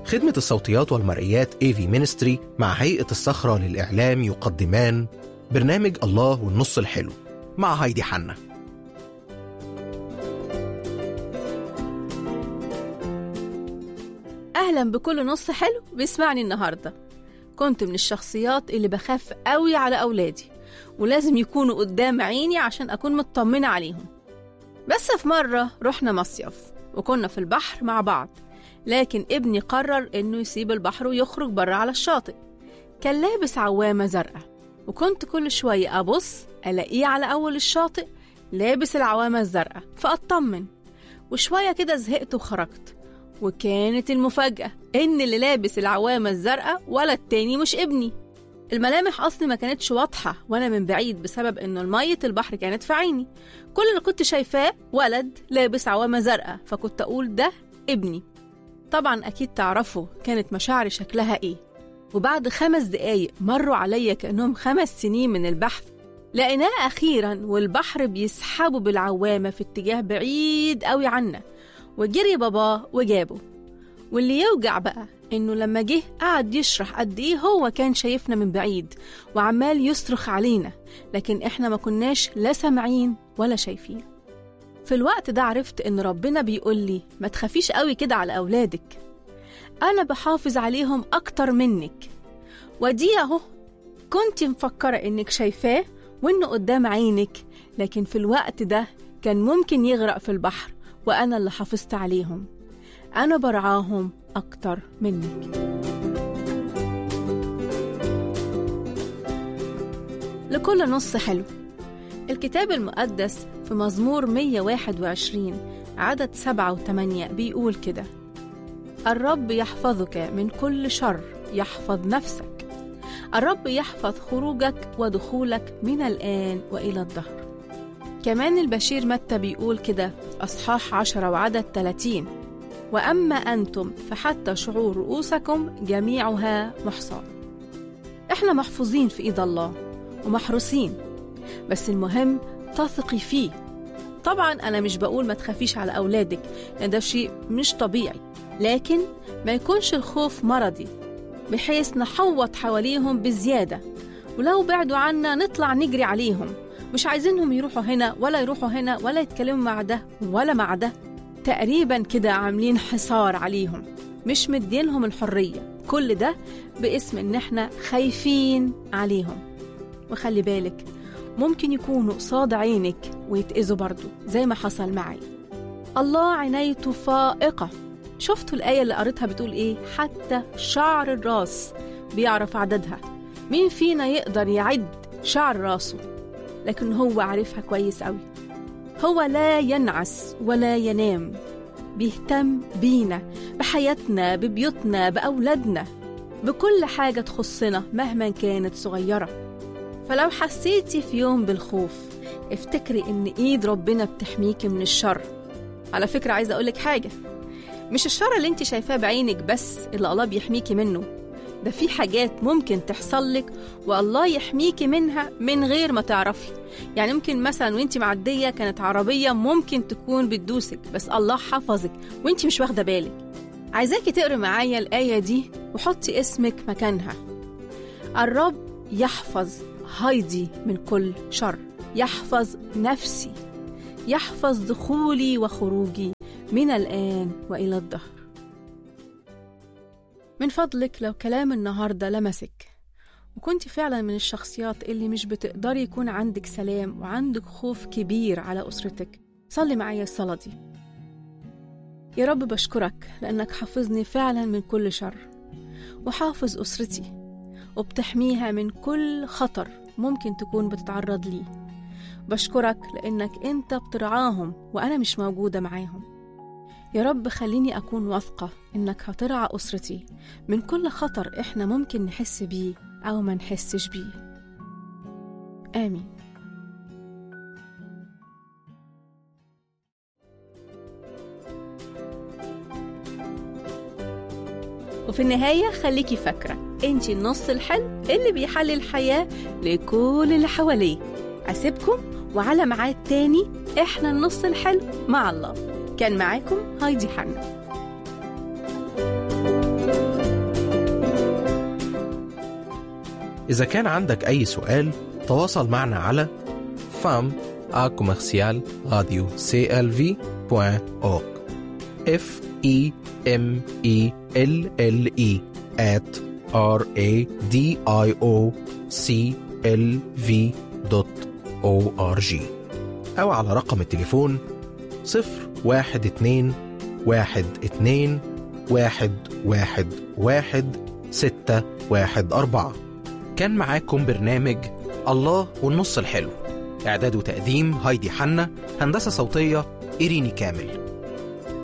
خدمة الصوتيات والمرئيات AV Ministry مع هيئة الصخرة للإعلام يقدمان برنامج الله والنص الحلو مع هايدي حنا أهلا بكل نص حلو بيسمعني النهاردة كنت من الشخصيات اللي بخاف قوي على أولادي ولازم يكونوا قدام عيني عشان أكون مطمنة عليهم بس في مرة رحنا مصيف وكنا في البحر مع بعض لكن ابني قرر إنه يسيب البحر ويخرج بره على الشاطئ كان لابس عوامة زرقاء وكنت كل شوية أبص ألاقيه على أول الشاطئ لابس العوامة الزرقاء فأطمن وشوية كده زهقت وخرجت وكانت المفاجأة إن اللي لابس العوامة الزرقاء ولد تاني مش ابني الملامح أصلي ما كانتش واضحة وأنا من بعيد بسبب إن المية البحر كانت في عيني كل اللي كنت شايفاه ولد لابس عوامة زرقاء فكنت أقول ده ابني طبعا أكيد تعرفوا كانت مشاعري شكلها إيه وبعد خمس دقايق مروا عليا كأنهم خمس سنين من البحث لقيناه أخيرا والبحر بيسحبه بالعوامة في اتجاه بعيد قوي عنا وجري باباه وجابه واللي يوجع بقى إنه لما جه قعد يشرح قد إيه هو كان شايفنا من بعيد وعمال يصرخ علينا لكن إحنا ما كناش لا سامعين ولا شايفين في الوقت ده عرفت إن ربنا بيقول لي ما تخافيش قوي كده على أولادك أنا بحافظ عليهم أكتر منك ودي أهو كنت مفكرة إنك شايفاه وإنه قدام عينك لكن في الوقت ده كان ممكن يغرق في البحر وأنا اللي حافظت عليهم أنا برعاهم أكتر منك لكل نص حلو الكتاب المقدس في مزمور 121 عدد سبعة وثمانية بيقول كده الرب يحفظك من كل شر يحفظ نفسك الرب يحفظ خروجك ودخولك من الآن وإلى الدهر كمان البشير متى بيقول كده في أصحاح عشرة وعدد 30 وأما أنتم فحتى شعور رؤوسكم جميعها محصاة إحنا محفوظين في إيد الله ومحروسين بس المهم تثقي فيه طبعا أنا مش بقول ما تخافيش على أولادك لأن ده شيء مش طبيعي لكن ما يكونش الخوف مرضي بحيث نحوط حواليهم بزيادة ولو بعدوا عنا نطلع نجري عليهم مش عايزينهم يروحوا هنا ولا يروحوا هنا ولا يتكلموا مع ده ولا مع ده تقريبا كده عاملين حصار عليهم مش مدينهم الحرية كل ده باسم ان احنا خايفين عليهم وخلي بالك ممكن يكونوا قصاد عينك ويتأذوا برضو زي ما حصل معي الله عنايته فائقة شفتوا الآية اللي قريتها بتقول إيه حتى شعر الراس بيعرف عددها مين فينا يقدر يعد شعر راسه لكن هو عارفها كويس قوي هو لا ينعس ولا ينام بيهتم بينا بحياتنا ببيوتنا بأولادنا بكل حاجة تخصنا مهما كانت صغيرة فلو حسيتي في يوم بالخوف افتكري ان ايد ربنا بتحميكي من الشر على فكرة عايزة اقولك حاجة مش الشر اللي انت شايفاه بعينك بس اللي الله بيحميكي منه ده في حاجات ممكن تحصل لك والله يحميكي منها من غير ما تعرفي يعني ممكن مثلا وانت معدية كانت عربية ممكن تكون بتدوسك بس الله حفظك وانت مش واخدة بالك عايزاكي تقري معايا الآية دي وحطي اسمك مكانها الرب يحفظ هايدي من كل شر يحفظ نفسي يحفظ دخولي وخروجي من الآن وإلى الدهر من فضلك لو كلام النهاردة لمسك وكنت فعلا من الشخصيات اللي مش بتقدري يكون عندك سلام وعندك خوف كبير على أسرتك صلي معايا الصلاة دي يا رب بشكرك لأنك حافظني فعلا من كل شر وحافظ أسرتي وبتحميها من كل خطر ممكن تكون بتتعرض ليه بشكرك لأنك أنت بترعاهم وأنا مش موجودة معاهم يا رب خليني أكون واثقة إنك هترعى أسرتي من كل خطر إحنا ممكن نحس بيه أو ما نحسش بيه آمين وفي النهاية خليكي فاكرة انتي النص الحلو اللي بيحلي الحياة لكل اللي حواليه أسيبكم وعلى ميعاد تاني احنا النص الحلو مع الله كان معاكم هايدي حنا إذا كان عندك أي سؤال تواصل معنا على fam a commercial radio clv.org f e m e l l e at r a d i o c l v دوت او ار جي أو على رقم التليفون صفر واحد اتنين واحد اتنين واحد واحد واحد ستة واحد أربعة كان معاكم برنامج الله والنص الحلو إعداد وتقديم هايدي حنا هندسة صوتية إيريني كامل